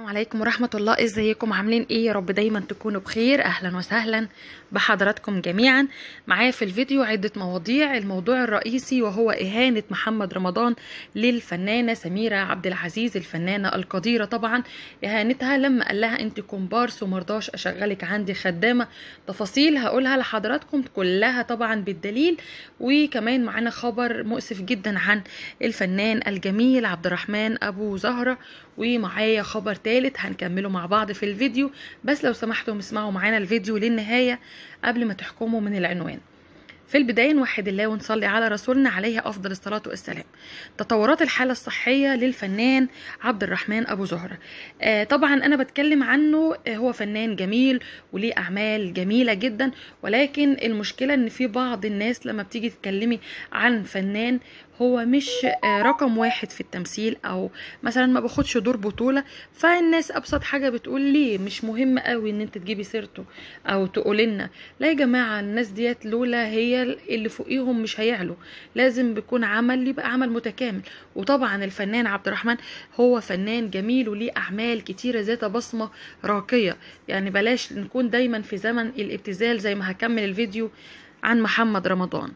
السلام عليكم ورحمة الله ازيكم عاملين ايه يا رب دايما تكونوا بخير اهلا وسهلا بحضراتكم جميعا معايا في الفيديو عدة مواضيع الموضوع الرئيسي وهو اهانة محمد رمضان للفنانة سميرة عبد العزيز الفنانة القديرة طبعا اهانتها لما قال لها انت كومبارس ومرضاش اشغلك عندي خدامة تفاصيل هقولها لحضراتكم كلها طبعا بالدليل وكمان معانا خبر مؤسف جدا عن الفنان الجميل عبد الرحمن ابو زهرة ومعايا خبر تالت هنكمله مع بعض في الفيديو بس لو سمحتم اسمعوا معانا الفيديو للنهاية قبل ما تحكموا من العنوان في البداية نوحد الله ونصلي على رسولنا عليه أفضل الصلاة والسلام تطورات الحالة الصحية للفنان عبد الرحمن أبو زهرة آه طبعا أنا بتكلم عنه آه هو فنان جميل وليه أعمال جميلة جدا ولكن المشكلة إن في بعض الناس لما بتيجي تتكلمي عن فنان هو مش رقم واحد في التمثيل او مثلا ما باخدش دور بطوله فالناس ابسط حاجه بتقول ليه مش مهم قوي ان انت تجيبي سيرته او تقولي لنا لا يا جماعه الناس ديت لولا هي اللي فوقيهم مش هيعلوا لازم بيكون عمل يبقى عمل متكامل وطبعا الفنان عبد الرحمن هو فنان جميل وليه اعمال كتيره ذات بصمه راقيه يعني بلاش نكون دايما في زمن الابتذال زي ما هكمل الفيديو عن محمد رمضان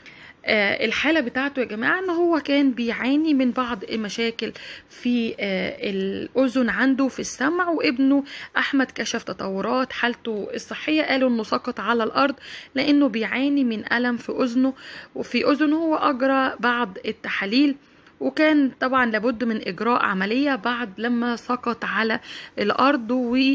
آه الحالة بتاعته يا جماعة ان هو كان بيعاني من بعض المشاكل في آه الأذن عنده في السمع وابنه أحمد كشف تطورات حالته الصحية قالوا انه سقط على الأرض لأنه بيعاني من ألم في أذنه وفي أذنه وأجرى بعض التحاليل وكان طبعا لابد من اجراء عمليه بعد لما سقط على الارض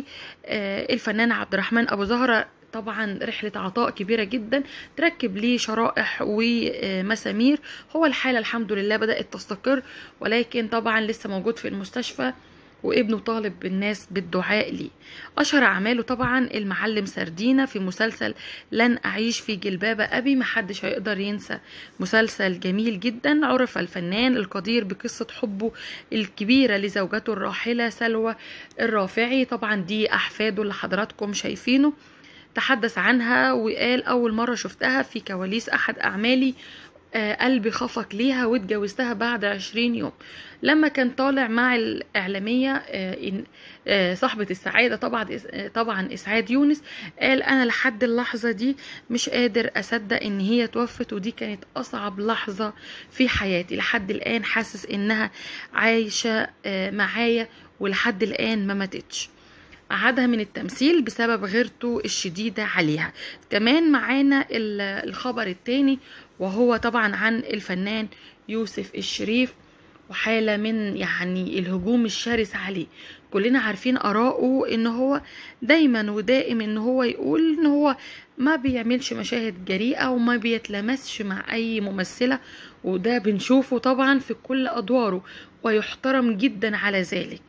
والفنان عبد الرحمن ابو زهره طبعا رحلة عطاء كبيرة جدا تركب ليه شرائح ومسامير هو الحالة الحمد لله بدأت تستقر ولكن طبعا لسه موجود في المستشفى وابنه طالب بالناس بالدعاء ليه أشهر أعماله طبعا المعلم سردينة في مسلسل لن أعيش في جلباب أبي محدش هيقدر ينسى مسلسل جميل جدا عرف الفنان القدير بقصة حبه الكبيرة لزوجته الراحلة سلوى الرافعي طبعا دي أحفاده اللي حضراتكم شايفينه تحدث عنها وقال أول مرة شفتها في كواليس أحد أعمالي آه قلبي خفق ليها واتجوزتها بعد عشرين يوم لما كان طالع مع الإعلامية آه آه صاحبة السعادة طبعا طبعا إسعاد يونس قال أنا لحد اللحظة دي مش قادر أصدق إن هي توفت ودي كانت أصعب لحظة في حياتي لحد الآن حاسس إنها عايشة معايا ولحد الآن ما ماتتش قعدها من التمثيل بسبب غيرته الشديدة عليها كمان معانا الخبر التاني وهو طبعا عن الفنان يوسف الشريف وحالة من يعني الهجوم الشرس عليه كلنا عارفين آراءه ان هو دايما ودائم ان هو يقول ان هو ما بيعملش مشاهد جريئة وما بيتلمسش مع اي ممثلة وده بنشوفه طبعا في كل ادواره ويحترم جدا على ذلك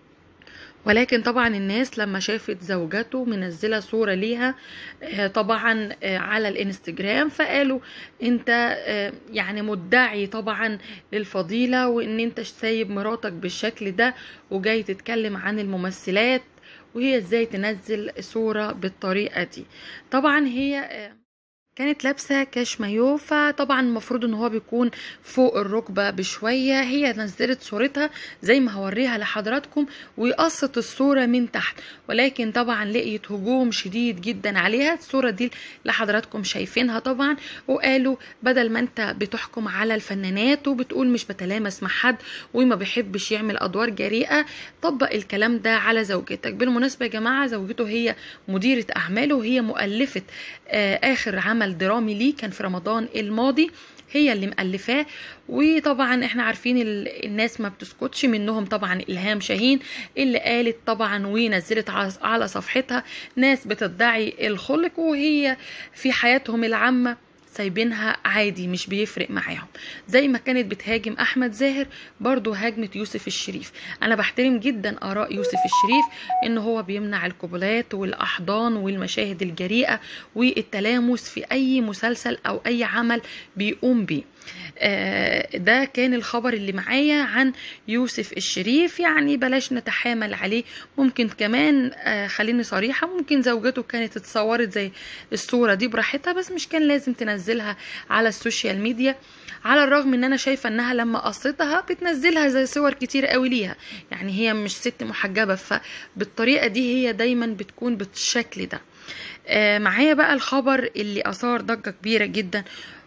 ولكن طبعا الناس لما شافت زوجته منزلة صورة ليها طبعا على الانستجرام فقالوا انت يعني مدعي طبعا للفضيلة وان انت سايب مراتك بالشكل ده وجاي تتكلم عن الممثلات وهي ازاي تنزل صورة بالطريقة دي طبعا هي كانت لابسه كاش مايو فطبعا المفروض ان هو بيكون فوق الركبه بشويه هي نزلت صورتها زي ما هوريها لحضراتكم وقصت الصوره من تحت ولكن طبعا لقيت هجوم شديد جدا عليها الصوره دي اللي حضراتكم شايفينها طبعا وقالوا بدل ما انت بتحكم على الفنانات وبتقول مش بتلامس مع حد وما بيحبش يعمل ادوار جريئه طبق الكلام ده على زوجتك بالمناسبه يا جماعه زوجته هي مديره اعماله وهي مؤلفه آه اخر عمل عمل درامي ليه كان في رمضان الماضي هي اللي مألفاه وطبعا احنا عارفين الناس ما بتسكتش منهم طبعا إلهام شاهين اللي قالت طبعا ونزلت على صفحتها ناس بتدعي الخلق وهي في حياتهم العامة سايبينها عادي مش بيفرق معاهم زي ما كانت بتهاجم احمد زاهر برضو هاجمت يوسف الشريف انا بحترم جدا اراء يوسف الشريف ان هو بيمنع القبلات والاحضان والمشاهد الجريئه والتلامس في اي مسلسل او اي عمل بيقوم بيه آه ده كان الخبر اللي معايا عن يوسف الشريف يعني بلاش نتحامل عليه ممكن كمان آه خليني صريحة ممكن زوجته كانت اتصورت زي الصورة دي براحتها بس مش كان لازم تنزل بتنزلها على السوشيال ميديا على الرغم ان انا شايفه انها لما قصتها بتنزلها زي صور كتير قوي ليها يعني هي مش ست محجبه فبالطريقه دي هي دايما بتكون بالشكل ده آه معايا بقى الخبر اللي اثار ضجه كبيره جدا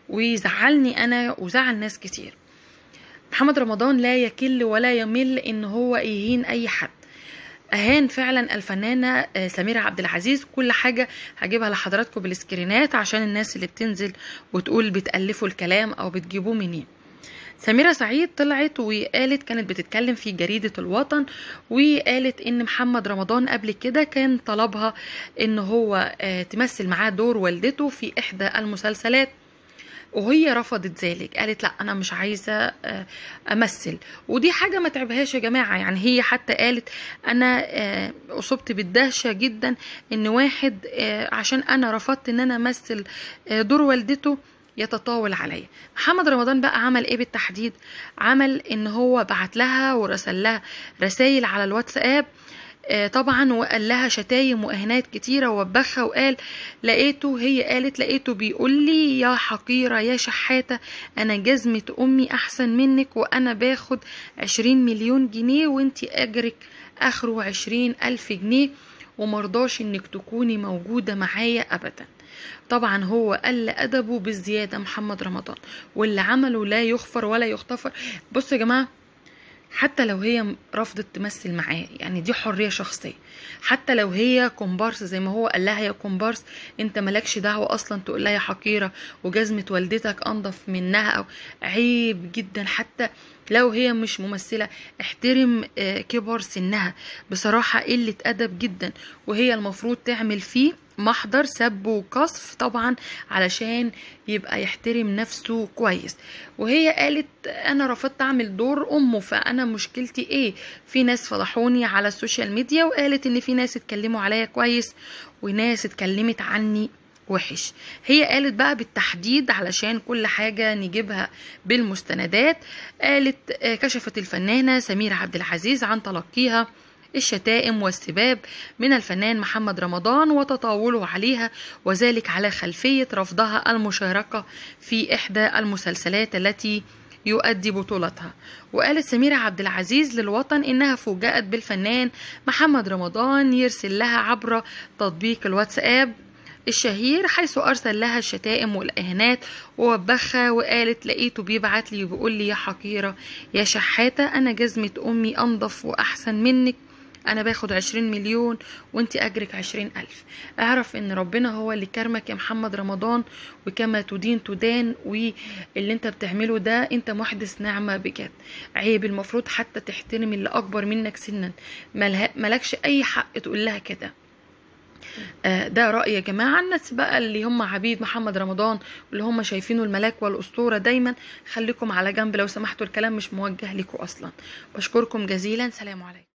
وزعلني انا وزعل ناس كتير محمد رمضان لا يكل ولا يمل ان هو يهين اي حد اهان فعلا الفنانه سميره عبد العزيز كل حاجه هجيبها لحضراتكم بالسكرينات عشان الناس اللي بتنزل وتقول بتالفوا الكلام او بتجيبوه منين سميرة سعيد طلعت وقالت كانت بتتكلم في جريدة الوطن وقالت ان محمد رمضان قبل كده كان طلبها ان هو تمثل معاه دور والدته في احدى المسلسلات وهي رفضت ذلك قالت لا انا مش عايزه امثل ودي حاجه ما تعبهاش يا جماعه يعني هي حتى قالت انا اصبت بالدهشه جدا ان واحد عشان انا رفضت ان انا امثل دور والدته يتطاول عليا محمد رمضان بقى عمل ايه بالتحديد عمل ان هو بعت لها ورسل لها رسائل على الواتساب طبعا وقال لها شتايم واهانات كتيره ووبخها وقال لقيته هي قالت لقيته بيقول لي يا حقيره يا شحاته انا جزمه امي احسن منك وانا باخد عشرين مليون جنيه وانتي اجرك اخره عشرين الف جنيه ومرضاش انك تكوني موجوده معايا ابدا طبعا هو قل ادبه بالزياده محمد رمضان واللي عمله لا يغفر ولا يغتفر بصوا يا جماعه حتى لو هي رفضت تمثل معاه يعني دي حريه شخصيه حتى لو هي كومبارس زي ما هو قال لها يا كومبارس انت مالكش دعوه اصلا تقول لها يا حقيره وجزمه والدتك انضف منها او عيب جدا حتى لو هي مش ممثله احترم كبر سنها بصراحه قله ادب جدا وهي المفروض تعمل فيه محضر سب وقصف طبعا علشان يبقى يحترم نفسه كويس وهي قالت انا رفضت اعمل دور امه فانا مشكلتي ايه في ناس فضحوني على السوشيال ميديا وقالت ان في ناس اتكلموا عليا كويس وناس اتكلمت عني وحش هي قالت بقى بالتحديد علشان كل حاجة نجيبها بالمستندات قالت كشفت الفنانة سميرة عبد العزيز عن تلقيها الشتائم والسباب من الفنان محمد رمضان وتطاوله عليها وذلك على خلفية رفضها المشاركة في إحدى المسلسلات التي يؤدي بطولتها وقالت سميرة عبد العزيز للوطن إنها فوجأت بالفنان محمد رمضان يرسل لها عبر تطبيق الواتساب الشهير حيث أرسل لها الشتائم والإهانات ووبخها وقالت لقيته بيبعت لي وبيقول لي يا حقيرة يا شحاتة أنا جزمة أمي أنضف وأحسن منك انا باخد عشرين مليون وانت اجرك عشرين الف اعرف ان ربنا هو اللي كرمك يا محمد رمضان وكما تدين تدان واللي انت بتعمله ده انت محدث نعمة بجد عيب المفروض حتى تحترم اللي اكبر منك سنا ملكش اي حق تقول لها كده ده رأي يا جماعة الناس بقى اللي هم عبيد محمد رمضان واللي هم شايفينه الملاك والأسطورة دايما خليكم على جنب لو سمحتوا الكلام مش موجه لكم أصلا بشكركم جزيلا سلام عليكم